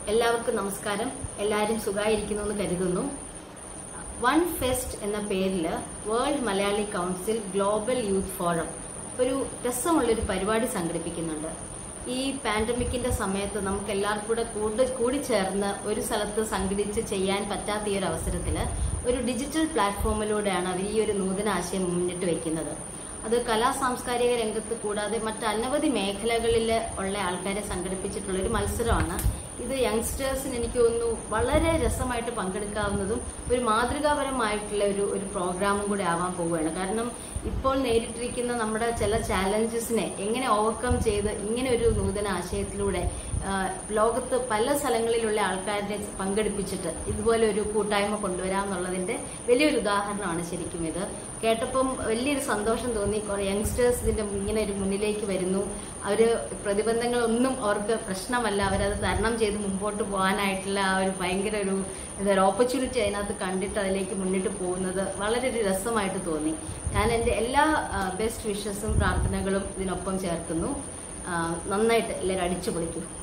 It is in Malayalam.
എല്ലാവർക്കും നമസ്കാരം എല്ലാവരും സുഖമായിരിക്കുന്നു എന്ന് കരുതുന്നു വൺ ഫെസ്റ്റ് എന്ന പേരിൽ world Malayali council global youth forum ഒരു രസമുള്ളൊരു പരിപാടി സംഘടിപ്പിക്കുന്നുണ്ട് ഈ പാൻഡമിക്കിന്റെ സമയത്ത് നമുക്ക് എല്ലാവർക്കും കൂടെ കൂടുതൽ കൂടിച്ചേർന്ന് ഒരു സ്ഥലത്ത് സംഘടിച്ച് ചെയ്യാൻ പറ്റാത്ത ഈ ഒരു അവസരത്തിൽ ഒരു ഡിജിറ്റൽ പ്ലാറ്റ്ഫോമിലൂടെയാണ് അവർ ഈ ഒരു നൂതന ആശയം മുന്നിട്ട് വെക്കുന്നത് അത് കലാ സാംസ്കാരിക രംഗത്ത് കൂടാതെ മറ്റ് അനവധി മേഖലകളിൽ ഉള്ള ആൾക്കാരെ സംഘടിപ്പിച്ചിട്ടുള്ള ഒരു മത്സരമാണ് ഇത് യങ്സ്റ്റേഴ്സിന് എനിക്ക് തോന്നുന്നു വളരെ രസമായിട്ട് പങ്കെടുക്കാവുന്നതും ഒരു മാതൃകാപരമായിട്ടുള്ള ഒരു ഒരു പ്രോഗ്രാമും കൂടെ ആവാൻ പോവുകയാണ് കാരണം ഇപ്പോൾ നേരിട്ടിരിക്കുന്ന നമ്മുടെ ചില ചാലഞ്ചസിനെ എങ്ങനെ ഓവർകം ചെയ്ത് ഇങ്ങനെ ഒരു നൂതന ആശയത്തിലൂടെ ആ, ലോകത്ത് പല സ്ഥലങ്ങളിലുള്ള ആൾക്കാരെ പങ്കെടുപ്പിച്ചിട്ട് ഇതുപോലെ ഒരു കൂട്ടായ്മ കൊണ്ടുവരാം എന്നുള്ളതിന്റെ വലിയൊരു ഉദാഹരണമാണ് ശരിക്കും ഇത് കേട്ടപ്പം വലിയൊരു സന്തോഷം തോന്നി കുറെ യങ്സ്റ്റേഴ്സ് ഇതിന്റെ ഇങ്ങനെ ഒരു മുന്നിലേക്ക് വരുന്നു അവര് പ്രതിബന്ധങ്ങളൊന്നും അവർക്ക് പ്രശ്നമല്ല അവരത് തരണം ചെയ്ത് മുമ്പോട്ട് പോകാനായിട്ടുള്ള ആ ഒരു ഭയങ്കര ഒരു എന്താ ഒരു ഓപ്പർച്യൂണിറ്റി അതിനകത്ത് കണ്ടിട്ട് അതിലേക്ക് മുന്നിട്ട് പോകുന്നത് വളരെ ഒരു രസമായിട്ട് തോന്നി ഞാൻ എൻ്റെ എല്ലാ ബെസ്റ്റ് വിഷസും പ്രാർത്ഥനകളും ഇതിനൊപ്പം ചേർക്കുന്നു ആ, നന്നായിട്ട് എല്ലാവരും അടിച്ചു പൊളിക്കൂ